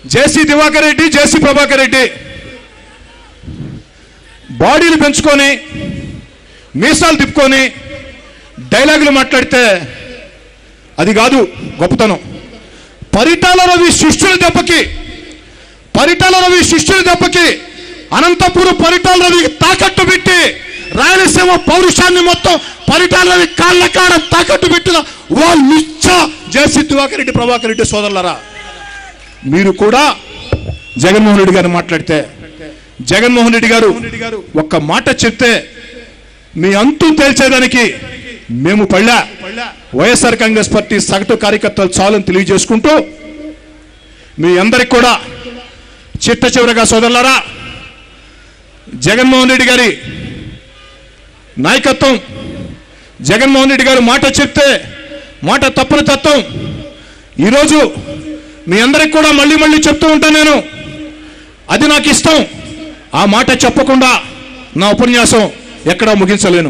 జేసీ దివాకర్ రెడ్డి జేసీ ప్రభాకర్ రెడ్డి బాడీలు పెంచుకొని మీసాలు తిప్పుకొని డైలాగులు మాట్లాడితే అది కాదు గొప్పతనం పరిటాల రవి శిష్యుల దెబ్బకి పరిటాల రవి శిష్యుల దెబ్బకి అనంతపురం పరిటాల రవి తాకట్టు పెట్టి రాయలసీమ పౌరుషాన్ని మొత్తం పరిటాల రవి కాళ్ళ కాడ తాకట్టు పెట్టిన వాళ్ళు నిచ్చ జయసి దివాకర్ రెడ్డి ప్రభాకర్ రెడ్డి సోదరులరా మీరు కూడా జగన్మోహన్ రెడ్డి గారిని మాట్లాడితే జగన్మోహన్ రెడ్డి గారు ఒక్క మాట చెప్తే మీ అంతు తేల్చేదానికి మేము పళ్ళా వైఎస్ఆర్ కాంగ్రెస్ పార్టీ సగటు కార్యకర్తలు చాలని తెలియజేసుకుంటూ మీ అందరికి కూడా చిట్ట చివరగా సోదరులారా జగన్మోహన్ రెడ్డి గారి నాయకత్వం జగన్మోహన్ రెడ్డి గారు మాట చెప్తే మాట తప్పని తత్వం ఈరోజు మీ అందరికి కూడా మళ్ళీ మళ్ళీ చెప్తూ ఉంటాను నేను అది నాకు ఇష్టం ఆ మాట చెప్పకుండా నా ఉపన్యాసం ఎక్కడా ముగించలేను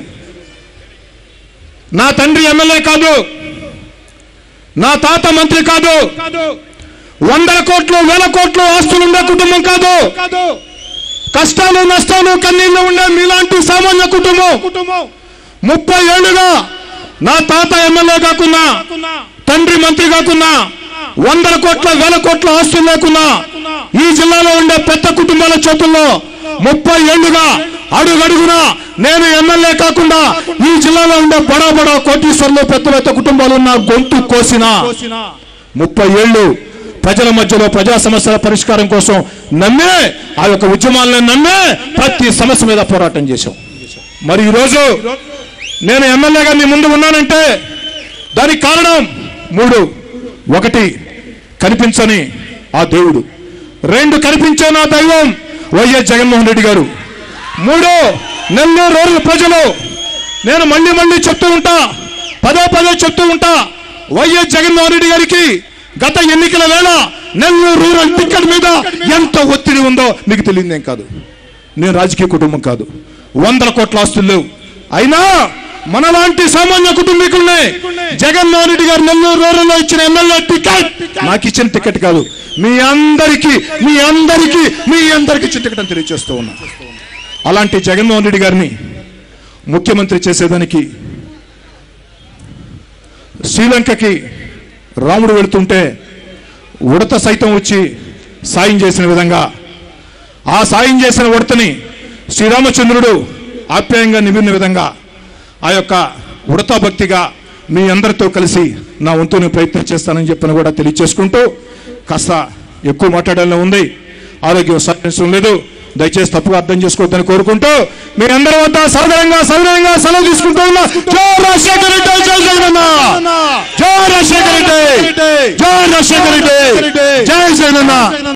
నా తండ్రి ఎమ్మెల్యే కాదు నా తాత మంత్రి కాదు వందల కోట్లు వేల కోట్లు ఆస్తులు ఉండే కుటుంబం కాదు కష్టాలు నష్టాలు కన్నీళ్లు ఉండే మీలాంటి సామాన్య కుటుంబం ముప్పై ఏళ్ళుగా నా తాత ఎమ్మెల్యే కాకున్నా తండ్రి మంత్రి కాకున్నా వందల కోట్ల వేల కోట్ల ఆస్తులు లేకున్నా ఈ జిల్లాలో ఉండే పెద్ద కుటుంబాల చేతుల్లో ముప్పై ఏళ్లుగా అడుగడుగునా నేను ఎమ్మెల్యే కాకుండా ఈ జిల్లాలో ఉండే బడా బడా కోటీశ్వర్లు పెద్ద పెద్ద కుటుంబాలు ఉన్న గొంతు కోసిన ముప్పై ఏళ్ళు ప్రజల మధ్యలో ప్రజా సమస్యల పరిష్కారం కోసం నమ్మే ఆ యొక్క ఉద్యమాలను నమ్మే ప్రతి సమస్య మీద పోరాటం చేశాం మరి ఈరోజు నేను ఎమ్మెల్యేగా మీ ముందు ఉన్నానంటే దానికి కారణం మూడు ఒకటి కనిపించని ఆ దేవుడు రెండు కనిపించే నా దైవం వైఎస్ జగన్మోహన్ రెడ్డి గారు మూడు నెల్లూరు రూరల్ ప్రజలు నేను మళ్ళీ మళ్ళీ చెప్తూ ఉంటా పదే పదే చెప్తూ ఉంటా వైఎస్ జగన్మోహన్ రెడ్డి గారికి గత ఎన్నికల వేళ నెల్లూరు రూరల్ టికెట్ మీద ఎంత ఒత్తిడి ఉందో మీకు తెలియదేం కాదు నేను రాజకీయ కుటుంబం కాదు వందల కోట్ల ఆస్తులు లేవు అయినా మనలాంటి సామాన్య కుటుంబీకుల్ని జగన్మోహన్ రెడ్డి గారు నెల్లూరు రూరల్లో ఇచ్చిన ఎమ్మెల్యే టికెట్ నాకు ఇచ్చిన టికెట్ కాదు మీ అందరికీ మీ అందరికీ మీ అందరికీ ఇచ్చిన టికెట్ అని తెలియజేస్తూ ఉన్నా అలాంటి జగన్మోహన్ రెడ్డి గారిని ముఖ్యమంత్రి చేసేదానికి శ్రీలంకకి రాముడు వెళుతుంటే ఉడత సైతం వచ్చి సాయం చేసిన విధంగా ఆ సాయం చేసిన ఉడతని శ్రీరామచంద్రుడు ఆప్యాయంగా నిమిరిన విధంగా ఆ యొక్క ఉడతా భక్తిగా మీ అందరితో కలిసి నా వంతుని ప్రయత్నం చేస్తానని చెప్పని కూడా తెలియచేసుకుంటూ కాస్త ఎక్కువ మాట్లాడాలని ఉంది ఆరోగ్యం సహకరించడం లేదు దయచేసి తప్పుగా అర్థం చేసుకోవద్దని కోరుకుంటూ మీ అందరి వద్ద సౌకర్యంగా సౌకర్యంగా సెలవు తీసుకుంటూ ఉన్నా జై రాజశేఖర రెడ్డి జై జగనన్న జై రాజశేఖర రెడ్డి జై రాజశేఖర రెడ్డి జై జగనన్న